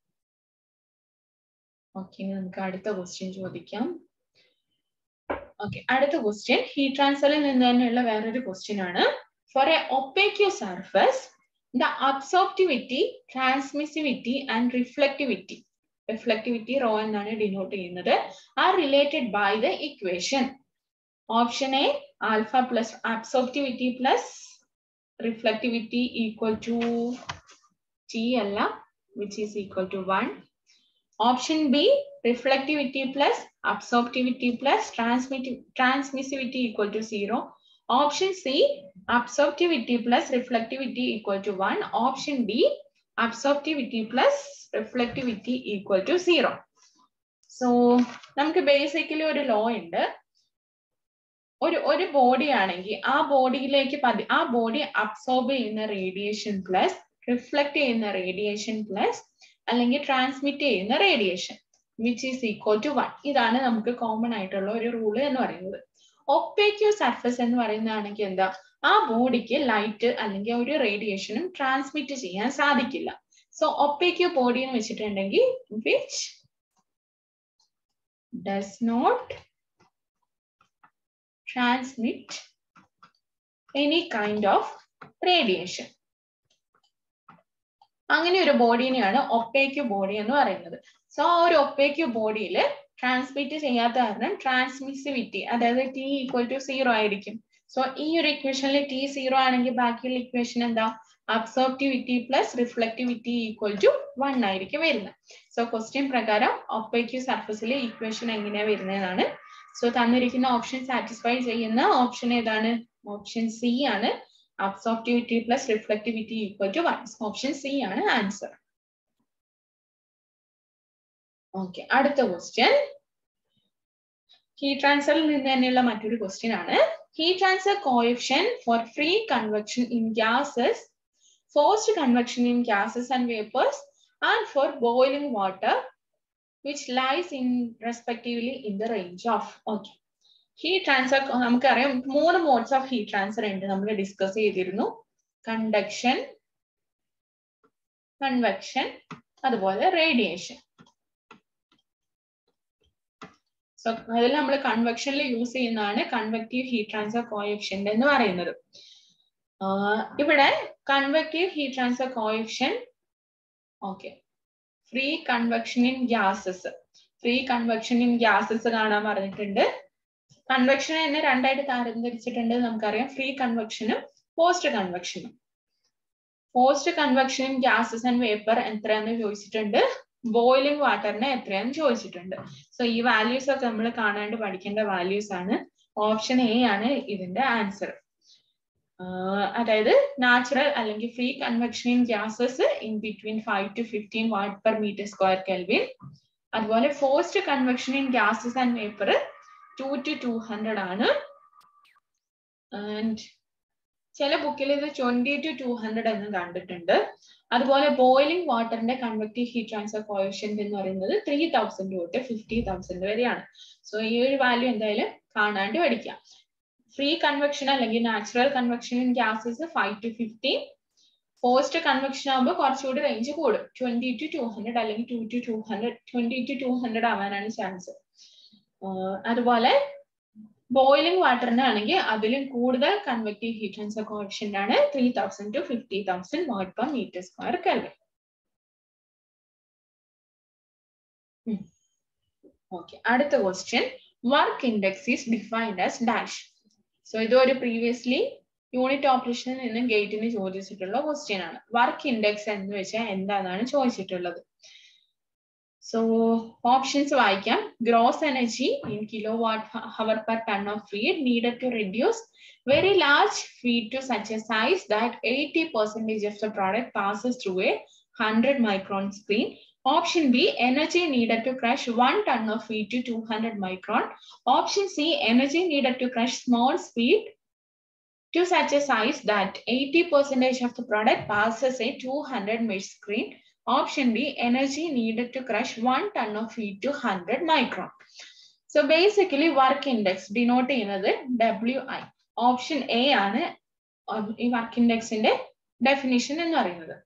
ഓക്കെ നമുക്ക് അടുത്ത ക്വസ്റ്റ്യൻ ചോദിക്കാം ഓക്കെ അടുത്ത ക്വസ്റ്റ്യൻ ഹീറ്റ് ട്രാൻസ്ഫറിൽ നിന്ന് തന്നെയുള്ള വേറൊരു ക്വസ്റ്റ്യൻ ആണ് for a opaque surface the absorptivity, transmissivity and reflectivity, reflectivity rho എന്നാണ് denote ചെയ്യുന്നത് are related by the equation. Option A, alpha plus absorptivity plus reflectivity equal to T അല്ല which is equal to 1. Option B, reflectivity plus absorptivity plus transmissivity equal to 0. Option C, absorptivity plus reflectivity equal to 1. Option D, absorptivity plus reflectivity equal to 0. So, നമുക്ക് ബേസിക്കലി ഒരു ലോ ഉണ്ട് ഒരു ഒരു ബോഡി ആണെങ്കിൽ ആ ബോഡിയിലേക്ക് പതി ആ ബോഡി അബ്സോർബ് ചെയ്യുന്ന റേഡിയേഷൻ പ്ലസ് റിഫ്ലക്ട് ചെയ്യുന്ന റേഡിയേഷൻ പ്ലസ് അല്ലെങ്കിൽ ട്രാൻസ്മിറ്റ് ചെയ്യുന്ന radiation which is equal to one ഇതാണ് നമുക്ക് കോമൺ ആയിട്ടുള്ള ഒരു റൂള് എന്ന് പറയുന്നത് ഒപ്പേക്യൂ സർഫസ് എന്ന് പറയുന്നതാണെങ്കിൽ എന്താ ആ ബോഡിക്ക് ലൈറ്റ് അല്ലെങ്കിൽ ഒരു റേഡിയേഷനും ട്രാൻസ്മിറ്റ് ചെയ്യാൻ സാധിക്കില്ല സോ ഒപ്പേക്യൂ ബോഡി എന്ന് വെച്ചിട്ടുണ്ടെങ്കിൽ which does not transmit any kind of radiation അങ്ങനെ ഒരു ബോഡീനെയാണ് ഒപ്പേക്യൂ ബോഡി എന്ന് പറയുന്നത് സോ ആ ഒരു ഒപ്പേക്യൂ ബോഡിയിൽ ട്രാൻസ്മിറ്റ് ചെയ്യാത്ത കാരണം ട്രാൻസ്മിസിവിറ്റി അതായത് ടി ഈക്വൽ ടു സീറോ ആയിരിക്കും സോ ഈ ഒരു ഇക്വേഷനിൽ ടി സീറോ ആണെങ്കിൽ ബാക്കിയുള്ള ഇക്വേഷൻ എന്താ absorptivity plus reflectivity equal to one ആയിരിക്കും വരുന്നത് സോ ക്വസ്റ്റ്യൻ പ്രകാരം ഒപ്പേക്യൂ സർഫസിലെ ഇക്വേഷൻ എങ്ങനെയാ വരുന്നതാണ് സോ തന്നിരിക്കുന്ന ഓപ്ഷൻ സാറ്റിസ്ഫൈ ചെയ്യുന്ന ഓപ്ഷൻ ഏതാണ് ഓപ്ഷൻ സി ആണ് absorptivity plus reflectivity equal to one option C ആണ് ആൻസർ ഓക്കെ അടുത്ത ക്വസ്റ്റ്യൻ ഹീറ്റ് ട്രാൻസ്ഫറിൽ നിന്ന് തന്നെയുള്ള മറ്റൊരു ക്വസ്റ്റ്യൻ ആണ് heat transfer coefficient for free convection in gases forced convection in gases and vapours and for boiling water which lies in respectively in the range of okay heat transfer നമുക്കറിയാം മൂന്ന് മോഡ്സ് ഓഫ് ഹീറ്റ് ട്രാൻസ്ഫർ ഉണ്ട് നമ്മൾ ഡിസ്കസ് ചെയ്തിരുന്നു കണ്ടക്ഷൻ കൺവെക്ഷൻ അതുപോലെ റേഡിയേഷൻ സോ അതിൽ നമ്മൾ കൺവെക്ഷനിൽ യൂസ് ചെയ്യുന്നതാണ് കൺവെക്റ്റീവ് ഹീറ്റ് ട്രാൻസ്ഫർ കോഎഫിഷ്യന്റ് എന്ന് പറയുന്നത് ഇവിടെ convective heat transfer coefficient okay free convection in gases free convection in gases കാണാൻ പറഞ്ഞിട്ടുണ്ട് കൺവെക്ഷൻ തന്നെ രണ്ടായിട്ട് തരംതിരിച്ചിട്ടുണ്ട് നമുക്കറിയാം ഫ്രീ കൺവെക്ഷനും പോസ്റ്റ് കൺവെക്ഷനും forced convection in gases and vapour എത്രയാന്ന് ചോദിച്ചിട്ടുണ്ട് ബോയിലിംഗ് വാട്ടറിന് എത്രയാന്ന് ചോദിച്ചിട്ടുണ്ട് സോ ഈ വാല്യൂസ് ഒക്കെ നമ്മൾ കാണാണ്ട് പഠിക്കേണ്ട വാല്യൂസ് ആണ് ഓപ്ഷൻ എ ആണ് ഇതിന്റെ ആൻസർ അതായത് നാച്ചുറൽ അല്ലെങ്കിൽ free convection in gases in between five to fifteen watt per metre square kelvin അതുപോലെ forced convection in gases and vapour two to two hundred ആണ് ആൻഡ് ചില ബുക്കിൽ ഇത് ട്വന്റി ടു ടു ഹൺഡ്രഡ് എന്ന് കണ്ടിട്ടുണ്ട് അതുപോലെ ബോയിലിംഗ് വാട്ടറിന്റെ കൺവെക്റ്റീവ് ഹീറ്റ് ട്രാൻസ്ഫർ കോയഷ്യന്റ് എന്ന് പറയുന്നത് ത്രീ തൗസൻഡ് തൊട്ട് ഫിഫ്റ്റി തൗസൻഡ് വരെയാണ് സോ ഈ ഒരു വാല്യൂ എന്തായാലും കാണാണ്ട് പഠിക്കാം ഫ്രീ കൺവെക്ഷൻ അല്ലെങ്കിൽ natural convection in gases five to fifteen forced convection ആകുമ്പോൾ കുറച്ചുകൂടി റേഞ്ച് കൂടും ട്വന്റി ടു ടു ഹൺഡ്രഡ് അല്ലെങ്കിൽ two to two hundred twenty to two hundred ആവാനാണ് ചാൻസ് അതുപോലെ ബോയിലിംഗ് വാട്ടറിന് ആണെങ്കിൽ അതിലും കൂടുതൽ കൺവെക്റ്റീവ് ഹീറ്റ് ട്രാൻസ്ഫർ കോഫിഷ്യന്റ് ആണ് three thousand to fifty thousand watt per metre square kelvin okay അടുത്ത question work index is defined as dash so ഇത് ഒരു പ്രീവിയസ്ലി യൂണിറ്റ് ഓപ്പറേഷനിൽ നിന്നും ഗേറ്റിന് ചോദിച്ചിട്ടുള്ള ക്വസ്റ്റ്യൻ ആണ് വർക്ക് ഇൻഡെക്സ് എന്ന് വെച്ചാൽ എന്താണെന്നാണ് ചോദിച്ചിട്ടുള്ളത് സോ ഓപ്ഷൻസ് വായിക്കാം gross energy in kilo watt hour per ton of feed needed to reduce very large feed to such a size that eighty percentage of the product passes through a hundred micron screen Option B, energy needed to crush one ton of feed to 200 micron. Option C, energy needed to crush small speed to such a size that 80% of the product passes a 200 mesh screen. Option D, energy needed to crush one ton of feed to 100 micron. So basically work index denote ചെയ്യുന്നത് WI. Option A ആണ് ഈ വർക്ക് ഇൻഡെക്സിന്റെ ഡെഫിനിഷൻ എന്ന് പറയുന്നത്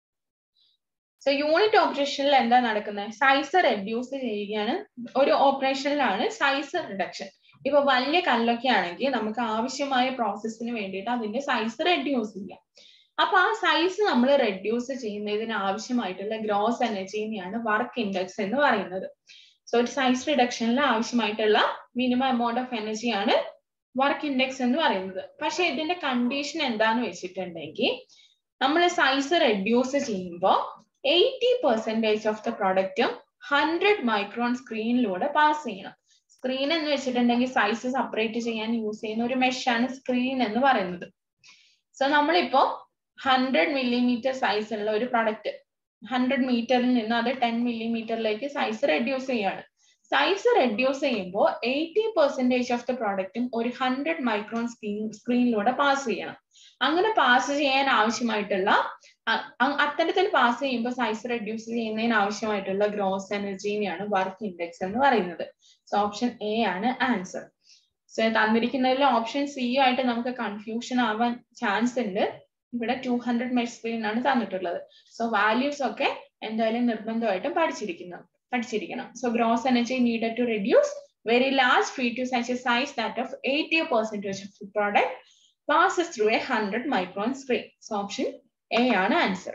സോ യൂണിറ്റ് ഓപ്പറേഷനിൽ എന്താ നടക്കുന്നത് സൈസ് റെഡ്യൂസ് ചെയ്യുകയാണ് ഒരു ഓപ്പറേഷനിലാണ് സൈസ് റിഡക്ഷൻ ഇപ്പൊ വലിയ കല്ലൊക്കെ ആണെങ്കിൽ നമുക്ക് ആവശ്യമായ പ്രോസസ്സിന് വേണ്ടിയിട്ട് അതിന്റെ സൈസ് റെഡ്യൂസ് ചെയ്യാം അപ്പൊ ആ സൈസ് നമ്മൾ റെഡ്യൂസ് ചെയ്യുന്നതിന് ആവശ്യമായിട്ടുള്ള ഗ്രോസ് എനർജിനെയാണ് വർക്ക് ഇൻഡെക്സ് എന്ന് പറയുന്നത് സോ ഒരു സൈസ് റിഡക്ഷനിൽ ആവശ്യമായിട്ടുള്ള മിനിമം എമൗണ്ട് ഓഫ് എനർജിയാണ് വർക്ക് ഇൻഡെക്സ് എന്ന് പറയുന്നത് പക്ഷെ ഇതിന്റെ കണ്ടീഷൻ എന്താന്ന് വെച്ചിട്ടുണ്ടെങ്കിൽ നമ്മൾ സൈസ് റെഡ്യൂസ് ചെയ്യുമ്പോൾ എയ്റ്റി പെർസെൻറ്റേജ് ഓഫ് ദ പ്രോഡക്റ്റും ഹൺഡ്രഡ് മൈക്രോൺ സ്ക്രീനിലൂടെ പാസ് ചെയ്യണം സ്ക്രീൻ എന്ന് വെച്ചിട്ടുണ്ടെങ്കിൽ സൈസ് സെപ്പറേറ്റ് ചെയ്യാൻ യൂസ് ചെയ്യുന്ന ഒരു മെഷാണ് സ്ക്രീൻ എന്ന് പറയുന്നത് സോ നമ്മളിപ്പോ ഹൺഡ്രഡ് മില്ലിമീറ്റർ സൈസ് ഉള്ള ഒരു പ്രൊഡക്റ്റ് ഹൺഡ്രഡ് മീറ്ററിൽ നിന്ന് അത് ടെൻ മില്ലിമീറ്ററിലേക്ക് സൈസ് റെഡ്യൂസ് ചെയ്യാണ് സൈസ് റെഡ്യൂസ് ചെയ്യുമ്പോൾ എയ്റ്റി പെർസെൻറ്റേജ് ഓഫ് ദ പ്രോഡക്റ്റും ഒരു ഹൺഡ്രഡ് മൈക്രോൺ സ്ക്രീൻ സ്ക്രീനിലൂടെ പാസ് ചെയ്യണം അങ്ങനെ പാസ് ചെയ്യാൻ ആവശ്യമായിട്ടുള്ള അത്തരത്തിൽ പാസ് ചെയ്യുമ്പോൾ സൈസ് റെഡ്യൂസ് ചെയ്യുന്നതിന് ആവശ്യമായിട്ടുള്ള ഗ്രോസ് എനർജിനെയാണ് വർക്ക് ഇൻഡെക്സ് എന്ന് പറയുന്നത് സോ ഓപ്ഷൻ എ ആണ് ആൻസർ സോ തന്നിരിക്കുന്നതിൽ ഓപ്ഷൻ സി ആയിട്ട് നമുക്ക് കൺഫ്യൂഷൻ ആവാൻ ചാൻസ് ഉണ്ട് ഇവിടെ ടു ഹൺഡ്രഡ് മെഷ് സ്ക്രീൻ ആണ് തന്നിട്ടുള്ളത് സോ വാല്യൂസ് ഒക്കെ എന്തായാലും നിർബന്ധമായിട്ടും പഠിച്ചിരിക്കുന്നു പഠിച്ചിരിക്കണം so gross energy needed to reduce very large feed to such a size that of eighty percentage of product passes through a 100 micron screen. So option A ആണ് ആൻസർ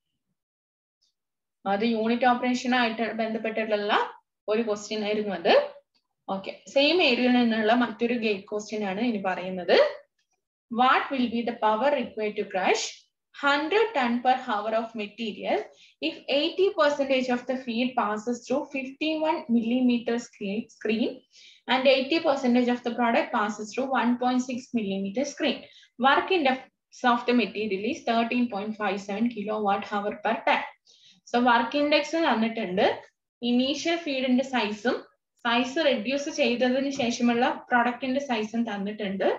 അത് യൂണിറ്റ് ഓപ്പറേഷൻ ആയിട്ട് ബന്ധപ്പെട്ടിട്ടുള്ള ഒരു ക്വസ്റ്റ്യൻ ആയിരുന്നു അത് ഓക്കെ സെയിം ഏരിയയിൽ നിന്നുള്ള മറ്റൊരു ഗേറ്റ് ക്വസ്റ്റ്യൻ ആണ് ഇനി പറയുന്നത് what will be the power required to crush hundred ton per hour of material if eighty percentage of the feed passes through fifty one millimetre screen and 80% of the product passes through 1.6 millimeter screen. Work index of the material is 13.57 kilowatt hour per ton. So work index തന്നിട്ടുണ്ട് ഇനീഷ്യൽ ഫീഡിന്റെ സൈസും സൈസ് റെഡ്യൂസ് ചെയ്തതിന് ശേഷമുള്ള പ്രൊഡക്റ്റിന്റെ സൈസും തന്നിട്ടുണ്ട്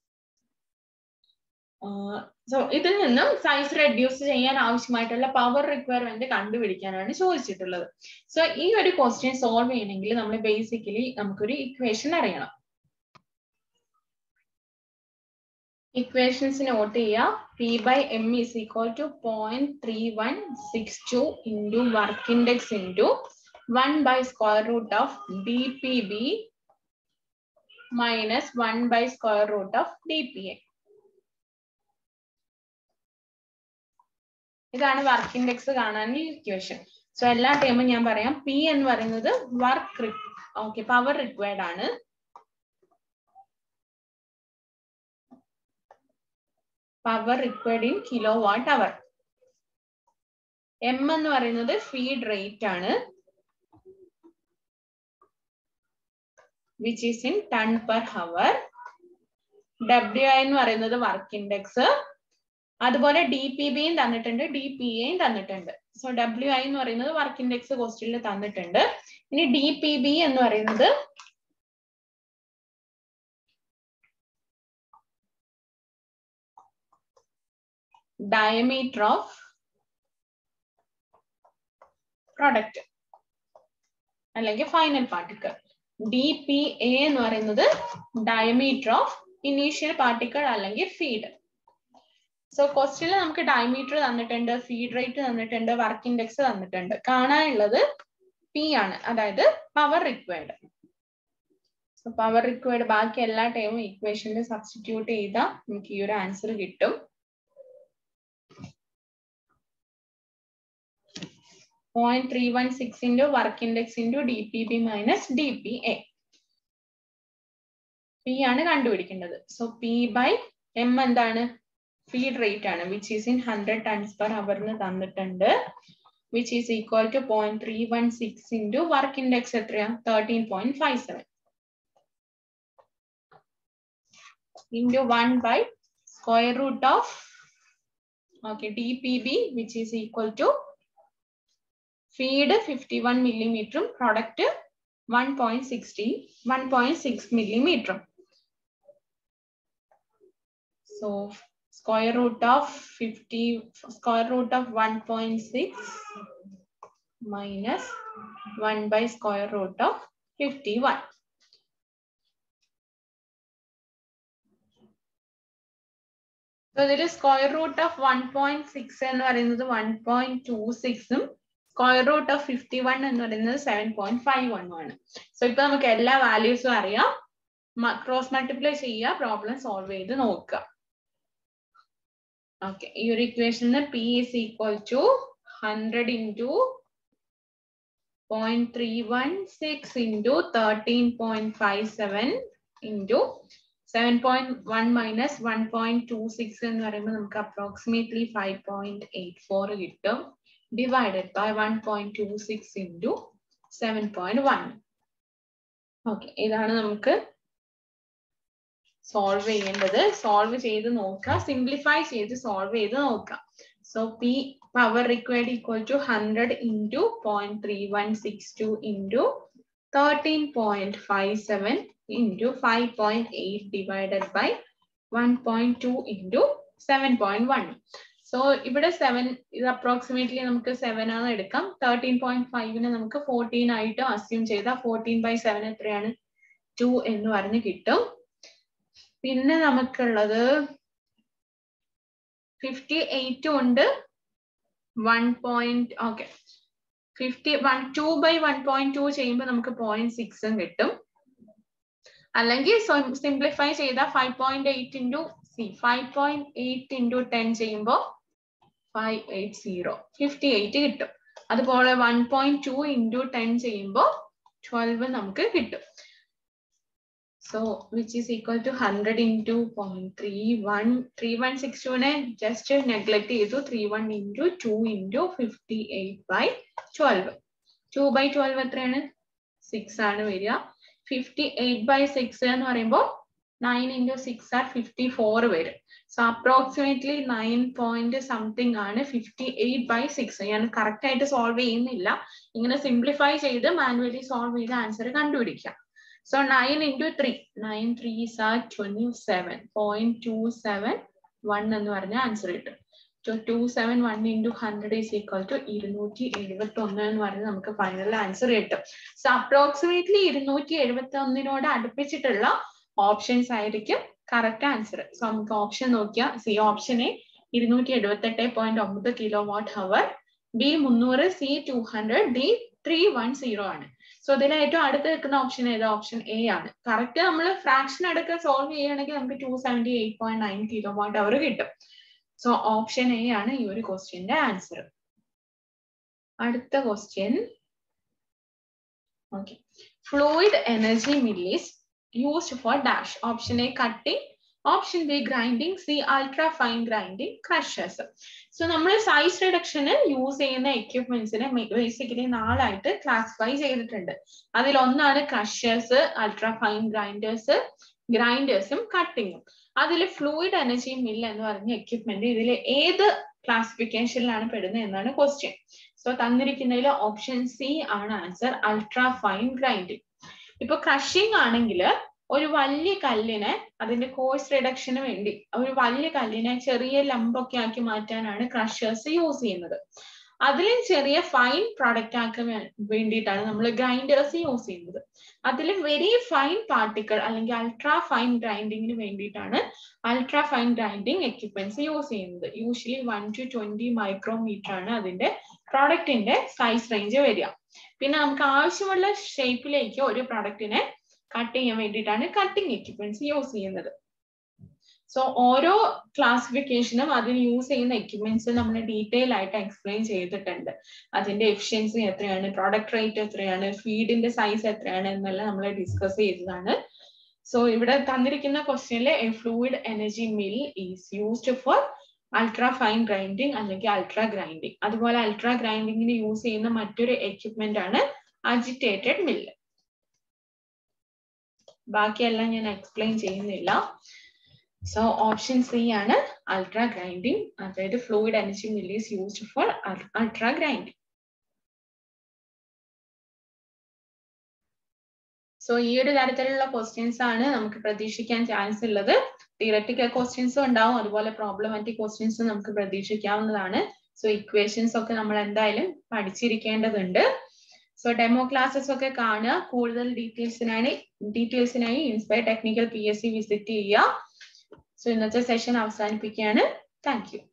സോ ഇതിൽ നിന്നും സൈസ് റെഡ്യൂസ് ചെയ്യാൻ ആവശ്യമായിട്ടുള്ള പവർ റിക്വയർമെന്റ് കണ്ടുപിടിക്കാനാണ് ചോദിച്ചിട്ടുള്ളത് സോ ഈ ഒരു ക്വസ്റ്റ്യൻ സോൾവ് ചെയ്യണമെങ്കിൽ നമ്മൾ ബേസിക്കലി നമുക്കൊരു ഇക്വേഷൻ അറിയണം ഇക്വേഷൻസ് നോട്ട് ചെയ്യുക P by M is equal to point three one six two into work index into one by square root of D P B minus one by square root of D P A ഇതാണ് വർക്ക് ഇൻഡെക്സ് കാണാൻ ഇക്വേഷൻ സോ എല്ലാ ടൈമും ഞാൻ പറയാം പി എന്ന് പറയുന്നത് വർക്ക് ഓക്കെ പവർ റിക്വയർഡ് ആണ് power required in kilo watt hour M എന്ന് പറയുന്നത് ഫീഡ് റേറ്റ് ആണ് which is in ton per hour W I എന്ന് പറയുന്നത് വർക്ക് ഇൻഡെക്സ് അതുപോലെ ഡി പി ബിയും തന്നിട്ടുണ്ട് ഡി പി എയും തന്നിട്ടുണ്ട് സോ ഡബ്ല്യു ഐ എന്ന് പറയുന്നത് വർക്ക് ഇൻഡെക്സ് ക്വസ്റ്റ്യനിൽ തന്നിട്ടുണ്ട് ഇനി ഡി പി ബി എന്ന് പറയുന്നത് ഡയമീറ്റർ ഓഫ് പ്രൊഡക്റ്റ് അല്ലെങ്കിൽ final particle D P A എന്ന് പറയുന്നത് ഡയമീറ്റർ ഓഫ് ഇനീഷ്യൽ പാർട്ടിക്കിൾ അല്ലെങ്കിൽ ഫീഡ് സോ ക്വസ്റ്റ്യനിൽ നമുക്ക് ഡയമീറ്റർ തന്നിട്ടുണ്ട് ഫീഡ് റേറ്റ് തന്നിട്ടുണ്ട് വർക്ക് ഇൻഡെക്സ് തന്നിട്ടുണ്ട് കാണാനുള്ളത് പി ആണ് അതായത് power required so power required ബാക്കി എല്ലാ ടൈമും ഇക്വേഷനിൽ സബ്സ്റ്റിറ്റ്യൂട്ട് ചെയ്താൽ നമുക്ക് ഈ ഒരു ആൻസർ കിട്ടും point three one six into work index into D P B minus D P A P ആണ് കണ്ടുപിടിക്കേണ്ടത് സോ പി ബൈ എം എന്താണ് ഫീഡ് റേറ്റ് ആണ് which is in hundred tons per അവറിന് തന്നിട്ടുണ്ട് which is equal to point three one six into work index എത്രയാ thirteen point five seven into one by square root of okay D P B which is equal to feed fifty one മില്ലിമീറ്ററും product one point sixteen one point six മില്ലിമീറ്ററും so square root of 50 square root of 1.6 minus 1 by square root of 51 so ഇതിൽ square root of one point six എന്ന് പറയുന്നത് വൺ പോയിന്റ് ടു സിക്സും square root of fifty one എന്ന് പറയുന്നത് സെവൻ പോയിന്റ് ഫൈവ് വണ്ണും ആണ് സോ ഇപ്പൊ നമുക്ക് എല്ലാ വാല്യൂസും അറിയാം ക്രോസ് മൾട്ടിപ്ലൈ ചെയ്യുക പ്രോബ്ലം സോൾവ് ചെയ്ത് നോക്കുക ഓക്കെ ഈ ഒരു ഇക്വേഷന് P is equal to hundred into point three one six into thirteen point five seven into seven point one minus one point two six എന്ന് പറയുമ്പോൾ നമുക്ക് approximately five point eight four കിട്ടും divided by one point two six into seven point one okay ഇതാണ് നമുക്ക് സോൾവ് ചെയ്യേണ്ടത് സോൾവ് ചെയ്ത് നോക്കുക സിംപ്ലിഫൈ ചെയ്ത് സോൾവ് ചെയ്ത് നോക്കുക so P power required equal to hundred into point three one six two into thirteen point five seven into five point eight divided by one point two into seven point one so ഇവിടെ സെവൻ ഇത് അപ്രോക്സിമേറ്റ്ലി നമുക്ക് സെവൻ ആണ് എടുക്കാം തേർട്ടീൻ പോയിന്റ് ഫൈവിന് നമുക്ക് ഫോർട്ടീൻ ആയിട്ട് അസ്യൂം ചെയ്താൽ ഫോർട്ടീൻ ബൈ സെവൻ എത്രയാണ് ടു എന്ന് പറഞ്ഞ് കിട്ടും പിന്നെ നമുക്കുള്ളത് ഫിഫ്റ്റി എയ്റ്റും ഉണ്ട് one point okay fifty one two by one point two ചെയ്യുമ്പോൾ നമുക്ക് പോയിന്റ് സിക്സും കിട്ടും അല്ലെങ്കിൽ സിംപ്ലിഫൈ ചെയ്താൽ ഫൈവ് പോയിന്റ് എയ്റ്റ് ഇൻറ്റു സി five point eight into ten ചെയ്യുമ്പോൾ five eight zero fifty eight കിട്ടും അതുപോലെ one point two into ten ചെയ്യുമ്പോൾ ട്വൽവ് നമുക്ക് കിട്ടും So which is equal to 100 into 0.31. 3162 നെ just neglect ചെയ്തു 31 into 2 into 58 by 12. 2 by 12 എത്രയാണ് 6 ആണ് വരിക 58 by 6 എന്ന് പറയുമ്പോൾ 9 into 6 are 54 വരും so approximately nine point something ആണ് ഫിഫ്റ്റി എയ്റ്റ് ബൈ സിക്സ് ഞാൻ കറക്റ്റ് ആയിട്ട് സോൾവ് ചെയ്യുന്നില്ല ഇങ്ങനെ സിംപ്ലിഫൈ ചെയ്ത് മാനുവലി സോൾവ് ചെയ്ത് ആൻസർ കണ്ടുപിടിക്കാം So 9 into 3. 9 3s are 27.27. 1 എന്ന് പറഞ്ഞ ആൻസർ കിട്ടും so two seven one into hundred is equal to ഇരുന്നൂറ്റി എഴുപത്തി ഒന്ന് എന്ന് പറഞ്ഞ് നമുക്ക് ഫൈനൽ ആൻസർ കിട്ടും സോ അപ്രോക്സിമേറ്റ്ലി ഇരുന്നൂറ്റി എഴുപത്തി ഒന്നിനോട് അടുപ്പിച്ചിട്ടുള്ള ഓപ്ഷൻസ് ആയിരിക്കും കറക്റ്റ് ആൻസർ സോ നമുക്ക് ഓപ്ഷൻ നോക്കിയാൽ സി ഓപ്ഷൻ എ ഇരുന്നൂറ്റി എഴുപത്തി എട്ട് പോയിന്റ് ഒമ്പത് കിലോ വാട്ട് ഹവർ ബി മുന്നൂറ് C two hundred D three one zero ആണ് സോ ഇതിൽ ഏറ്റവും അടുത്ത് നിൽക്കുന്ന ഓപ്ഷൻ ഏതാ ഓപ്ഷൻ എ ആണ് കറക്റ്റ് നമ്മൾ ഫ്രാക്ഷൻ അടക്കം സോൾവ് ചെയ്യുകയാണെങ്കിൽ നമുക്ക് two seventy eight point nine kilo watt hour കിട്ടും സോ ഓപ്ഷൻ എ ആണ് ഈ ഒരു ക്വസ്റ്റ്യന്റെ ആൻസർ അടുത്ത question okay fluid energy mills used for dash option A cutting option B grinding C ultra fine grinding crushers so നമ്മൾ സൈസ് റിഡക്ഷന് യൂസ് ചെയ്യുന്ന എക്യുപ്മെന്റ്സിനെ ബേസിക്കലി നാലായിട്ട് ക്ലാസിഫൈ ചെയ്തിട്ടുണ്ട് അതിൽ ഒന്നാണ് ക്രഷേഴ്സ് അൾട്രാ ഫൈൻ ഗ്രൈൻഡേഴ്സ് ഗ്രൈൻഡേഴ്സും കട്ടിങ്ങും അതിൽ ഫ്ലൂയിഡ് എനർജി മിൽ എന്ന് പറഞ്ഞ എക്യുപ്മെന്റ് ഇതിൽ ഏത് ക്ലാസിഫിക്കേഷനിലാണ് പെടുന്നത് എന്നാണ് ക്വസ്റ്റ്യൻ സോ തന്നിരിക്കുന്നതിൽ ഓപ്ഷൻ സി ആണ് ആൻസർ അൾട്രാ ഫൈൻ ഗ്രൈൻഡിങ് ഇപ്പൊ ക്രഷിംഗ് ആണെങ്കിൽ ഒരു വലിയ കല്ലിനെ അതിന്റെ കോഴ്സ് റിഡക്ഷന് വേണ്ടി ഒരു വലിയ കല്ലിനെ ചെറിയ ലംബൊക്കെ ആക്കി മാറ്റാനാണ് ക്രഷേഴ്സ് യൂസ് ചെയ്യുന്നത് അതിലും ചെറിയ ഫൈൻ പ്രോഡക്റ്റ് ആക്കാൻ വേണ്ടിയിട്ടാണ് നമ്മൾ ഗ്രൈൻഡേഴ്സ് യൂസ് ചെയ്യുന്നത് അതിലും വെരി ഫൈൻ പാർട്ടിക്കിൾ അല്ലെങ്കിൽ അൾട്രാ ഫൈൻ ഗ്രൈൻഡിങ്ങിന് വേണ്ടിയിട്ടാണ് ultra fine grinding equipments use ചെയ്യുന്നത് usually one two twenty micrometer ആണ് അതിന്റെ പ്രോഡക്റ്റിന്റെ സൈസ് റേഞ്ച് വരിക പിന്നെ നമുക്ക് ആവശ്യമുള്ള ഷേപ്പിലേക്ക് ഒരു പ്രോഡക്റ്റിനെ കട്ട് ചെയ്യാൻ വേണ്ടിയിട്ടാണ് കട്ടിങ് എക്യുപ്മെന്റ്സ് യൂസ് ചെയ്യുന്നത് സോ ഓരോ ക്ലാസിഫിക്കേഷനും അതിന് യൂസ് ചെയ്യുന്ന എക്യുപ്മെന്റ്സ് നമ്മൾ ഡീറ്റെയിൽ ആയിട്ട് എക്സ്പ്ലെയിൻ ചെയ്തിട്ടുണ്ട് അതിന്റെ എഫിഷ്യൻസി എത്രയാണ് പ്രോഡക്റ്റ് റേറ്റ് എത്രയാണ് ഫീഡിന്റെ സൈസ് എത്രയാണ് എന്നെല്ലാം നമ്മൾ ഡിസ്കസ് ചെയ്തതാണ് സോ ഇവിടെ തന്നിരിക്കുന്ന ക്വസ്റ്റ്യനിൽ a fluid energy mill is used for ultra fine grinding അല്ലെങ്കിൽ അൾട്രാ ഗ്രൈൻഡിങ് അതുപോലെ അൾട്രാ ഗ്രൈൻഡിങ്ങിന് യൂസ് ചെയ്യുന്ന മറ്റൊരു എക്യുപ്മെന്റ് ആണ് അജിറ്റേറ്റഡ് മില്ല് ബാക്കിയെല്ലാം ഞാൻ എക്സ്പ്ലെയിൻ ചെയ്യുന്നില്ല സോ ഓപ്ഷൻ സി ആണ് അൾട്രാ ഗ്രൈൻഡിങ് അതായത് fluid energy mill is used for ultra grinding so ഈ ഒരു തരത്തിലുള്ള ക്വസ്റ്റ്യൻസ് ആണ് നമുക്ക് പ്രതീക്ഷിക്കാൻ ചാൻസ് ഉള്ളത് തിയററ്റിക്കൽ ക്വസ്റ്റ്യൻസും ഉണ്ടാവും അതുപോലെ പ്രോബ്ലമാറ്റിക് ക്വസ്റ്റ്യൻസും നമുക്ക് പ്രതീക്ഷിക്കാവുന്നതാണ് സോ ഇക്വേഷൻസ് ഒക്കെ നമ്മൾ എന്തായാലും പഠിച്ചിരിക്കേണ്ടതുണ്ട് സോ ഡെമോ ക്ലാസ്സസ് ഒക്കെ കാണുക കൂടുതൽ ഡീറ്റെയിൽസിനായി ഡീറ്റെയിൽസിനായി inspire technical P S C visit ചെയ്യുക സോ ഇന്നത്തെ സെഷൻ അവസാനിപ്പിക്കുകയാണ് താങ്ക് യു